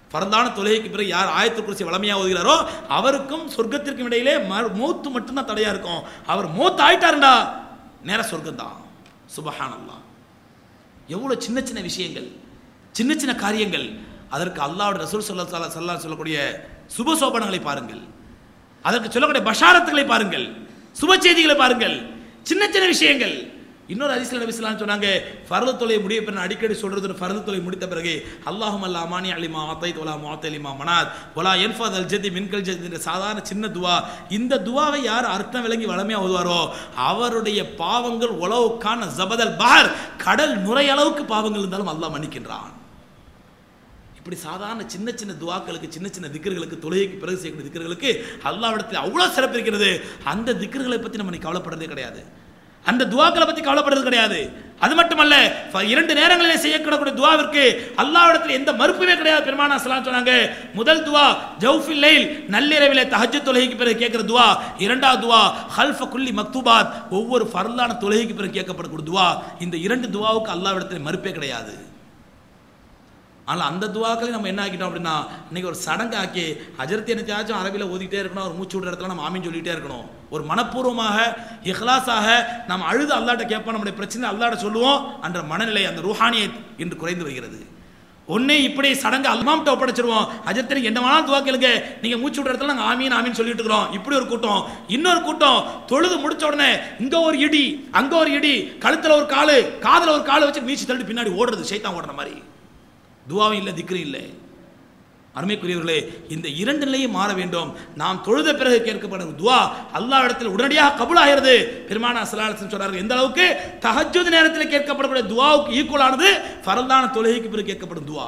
பரந்தான தொழுகைக்கு பிறகு யார் ஆயத்து குறிச்சி வளமையா ஓதுகிறாரோ அவருக்கும் சொர்க்கத்திற்கும் இடையிலே ம- மூத்து மட்டும்தான் தடையா இருக்கும் அவர் மூத்து ஆயிட்டாருண்டா நேர சொர்க்கம் தான் சுபஹானல்லாஹ் எவ்வளவு சின்ன சின்ன விஷயங்கள் சின்ன சின்ன காரியங்கள் அதற்கு அல்லாஹ்வுடைய ரசூல் ஸல்லல்லாஹு சல்லா சொல்லக்கூடிய சுப சோபனங்களை பாருங்கள் அதற்கு சொல்லக்கூடிய பஷாரத்துகளை பாருங்கள் சுப செய்திகளை பாருங்கள் சின்ன சின்ன விஷயங்கள் இன்னொரு ஹதீஸ்ல நபி ஸல்லல்லாஹு சொன்னாங்க ஃபர்து தொலை முடிய பிறகு நான் அடிக்கடி சொல்றது ஃபர்து தொலை முடித்த பிறகு அல்லாஹும் அல்லா மானி அலிமா அத்தை தொலா முஅத்தலிமா மனாத் ஒலா என்ஃபாத் அல் ஜதி மின்கல் ஜதி என்ற சாதாரண சின்ன துவா இந்த துவாவை யார் அர்த்தம் விளங்கி வளமையா ஓதுவாரோ அவருடைய பாவங்கள் உளவுக்கான ஜபதல் பார் கடல் நுரையளவுக்கு பாவங்கள் இருந்தாலும் அல்லாஹ் மன்னிக்கின்றான் இப்படி சாதாரண சின்ன சின்ன துவாக்களுக்கு சின்ன சின்ன திக்கர்களுக்கு தொழுகைக்கு பிறகு செய்யக்கூடிய திக்கர்களுக்கு அல்லாவிடத்தில் அவ்வளோ சிறப்பு இருக்கிறது அந்த திக்கர்களை பற்றி நம்ம இன்னைக்கு கவலைப்படுறதே கிடையாது அந்த துவாக்களை பற்றி கவலைப்படுறது கிடையாது அது மட்டுமல்ல ஃப- இரண்டு நேரங்களிலே செய்யக்கூடக்கூடிய துவாவிற்கு அல்லாவிடத்தில் எந்த மறுப்புமே கிடையாது பெருமானா சலாம் சொன்னாங்க முதல் துவா ஜவுஃபில் லைல் நள்ளிரவிலே தஹஜ்ஜத் தொழுகைக்கு பிறகு கேட்கிற துவா இரண்டாவது துவா ஹல்ஃப குல்லி மக்தூபாத் ஒவ்வொரு ஃபர்லான தொழுகைக்கு பிறகு கேட்கப்படக்கூடிய துவா இந்த இரண்டு துவாவுக்கு அல்லாவிடத்தில் மறுப்பே கிடையாது ஆனால் அந்த துவாக்களை நம்ம என்ன ஆக்கிட்டோம் அப்படின்னா இன்னைக்கு ஒரு சடங்கு ஆக்கி அஜரத்தி என்னத்தையாச்சும் அரபியில் ஓதிக்கிட்டே இருக்கணும் ஒரு மூச்சு விடுற இடத்துல நம்ம ஆமீன் சொல்லிட்டே இருக்கணும் ஒரு மனப்பூர்வமாக இஹ்லாஸாக நம்ம அழுது அல்லாட்ட கேட்போம் நம்முடைய பிரச்சனை அல்லாட்ட சொல்லுவோம் என்ற மனநிலை அந்த ரூஹானியை இன்று குறைந்து வருகிறது ஒண்ணே இப்படி சடங்கு அல்மாம்ட்ட ஒப்படைச்சிருவோம் அஜரத்திற்கு என்ன வேணாலும் துவா கேளுங்க நீங்க மூச்சு விடுற இடத்துல நாங்கள் ஆமீன் ஆமீன் சொல்லிட்டு இருக்கிறோம் இப்படி ஒரு கூட்டம் இன்னொரு கூட்டம் தொழுது முடிச்ச உடனே இங்க ஒரு இடி அங்க ஒரு இடி கழுத்துல ஒரு காலு காதுல ஒரு காலு வச்சு மீச்சு தள்ளிட்டு பின்னாடி ஓடுறது சைத்தான் ஓடுற மாதிரி துவாவும் இல்லை திக்ரும் இல்லை அருமைக்குரியவர்களே இந்த இரண்டு நிலையும் மாற வேண்டும் நாம் தொழுத பிறகு கேட்கப்படும் துவா அல்லாஹ் இடத்தில் உடனடியாக கபூலாகிறது பெருமானா சலாஹன் சொல்றார்கள் எந்த அளவுக்கு தஹஜ்ஜுத் நேரத்தில் கேட்கப்படக்கூடிய துவாவுக்கு ஈக்குவலானது ஃபரல்தான தொழுகைக்கு பிறகு கேட்கப்படும் துவா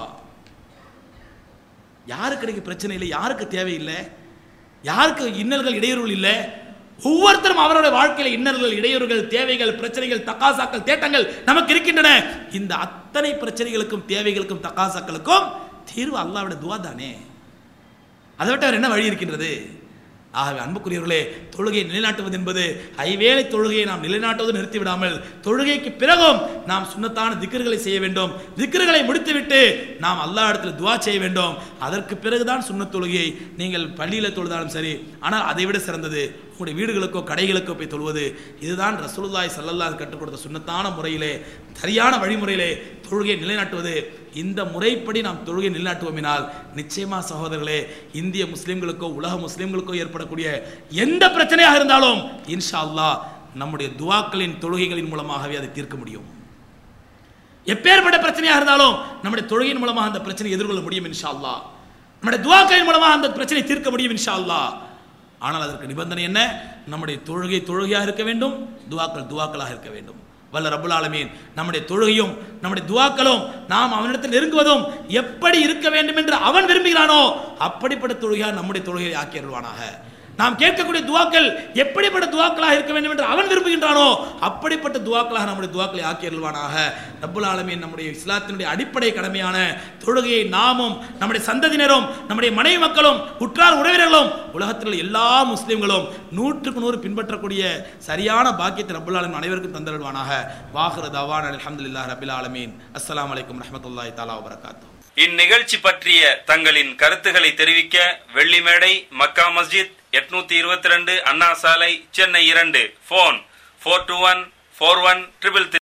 யாருக்கு இன்னைக்கு பிரச்சனை இல்லை யாருக்கு தேவையில்லை யாருக்கு இன்னல்கள் இடையூறுகள் இல்லை ஒவ்வொருத்தரும் அவருடைய வாழ்க்கையில இன்னல்கள் இடையூறுகள் தேவைகள் பிரச்சனைகள் தக்காசாக்கள் தேட்டங்கள் நமக்கு இருக்கின்றன இந்த அத்தனை பிரச்சனைகளுக்கும் தேவைகளுக்கும் தக்காசாக்களுக்கும் தீர்வு அல்லாவிட துவா தானே அதை விட்டு வேறு என்ன வழி இருக்கின்றது ஆகவே அன்புக்குரியவர்களே தொழுகையை நிலைநாட்டுவது என்பது ஐவேளை தொழுகையை நாம் நிலைநாட்டுவது நிறுத்தி விடாமல் தொழுகைக்கு பிறகும் நாம் சுண்ணத்தான திக்கர்களை செய்ய வேண்டும் திக்கர்களை முடித்துவிட்டு நாம் அல்லாஹ் இடத்துல துவா செய்ய வேண்டும் அதற்கு பிறகுதான் சுண்ணத் தொழுகையை நீங்கள் பள்ளியில் தொழுதாலும் சரி ஆனால் அதை விட சிறந்தது உங்களுடைய வீடுகளுக்கோ கடைகளுக்கோ போய் தொழுவது இதுதான் ரசூலுல்லாஹி ஸல்லல்லாஹு கற்றுக் கொடுத்த சுண்ணத்தான முறையிலே சரியான வழிமுறையிலே தொழுகையை நிலைநாட்டுவது இந்த முறைப்படி நாம் தொழுகை நிலைநாட்டுவோமினால் நிச்சயமா சகோதரர்களே இந்திய முஸ்லிம்களுக்கோ உலக முஸ்லிம்களுக்கோ ஏற்படக்கூடிய எந்த பிரச்சனையாக இருந்தாலும் இன்ஷா அல்லாஹ் நம்முடைய துவாக்களின் தொழுகைகளின் மூலமாகவே அதை தீர்க்க முடியும் எப்பேற்பட்ட பிரச்சனையாக இருந்தாலும் நம்முடைய தொழுகையின் மூலமாக அந்த பிரச்சனையை எதிர்கொள்ள முடியும் இன்ஷா அல்லாஹ் நம்முடைய துவாக்களின் மூலமாக அந்த பிரச்சனையை தீர்க்க முடியும் இன்ஷா அல்லாஹ் ஆனால் அதற்கு நிபந்தனை என்ன நம்முடைய தொழுகை தொழுகையாக இருக்க வேண்டும் துவாக்கள் துவாக்களாக இருக்க வேண்டும் வல்ல ரப்புல் ஆலமீன் நம்முடைய தொழுகையும் நம்முடைய துவாக்களும் நாம் அவனிடத்தில் நெருங்குவதும் எப்படி இருக்க வேண்டும் என்று அவன் விரும்புகிறானோ அப்படிப்பட்ட தொழுகையாக நம்முடைய தொழுகையை ஆக்கி அருள்வானாக நாம் கேட்கக்கூடிய துவாக்கள் எப்படிப்பட்ட துவாக்களாக இருக்க வேண்டும் என்று அவன் விரும்புகின்றானோ அப்படிப்பட்ட துவாக்களாக நம்முடைய துவாக்களை ஆக்கி அருள்வானாக ரப்புல் ஆலமீன் நம்முடைய இஸ்லாத்தினுடைய அடிப்படை கடமையான தொழுகையை நாமும் நம்முடைய சந்ததியினரும் நம்முடைய மனைவி மக்களும் உற்றார் உறவினர்களும் உலகத்தில் உள்ள எல்லா முஸ்லிம்களும் நூற்றுக்கு நூறு பின்பற்றக்கூடிய சரியான பாக்கியத்தை ரப்புல் ஆலமீன் அனைவருக்கும் தந்தருள்வானாக வாஹிர தவான் அல்ஹம்துலில்லாஹ் ரபில் ஆலமீன் அஸ்ஸலாமு அலைக்கும் ரஹ்மத்துல்லாஹி தஆலா வபரகாத்துஹு இந்நிகழ்ச்சி பற்றிய தங்களின் கருத்துக்களை தெரிவிக்க வெள்ளிமேடை மக்கா மஸ்ஜித் எட்நூத்தி இருபத்தி ரெண்டு அண்ணா சாலை சென்னை இரண்டு phone four two one four one triple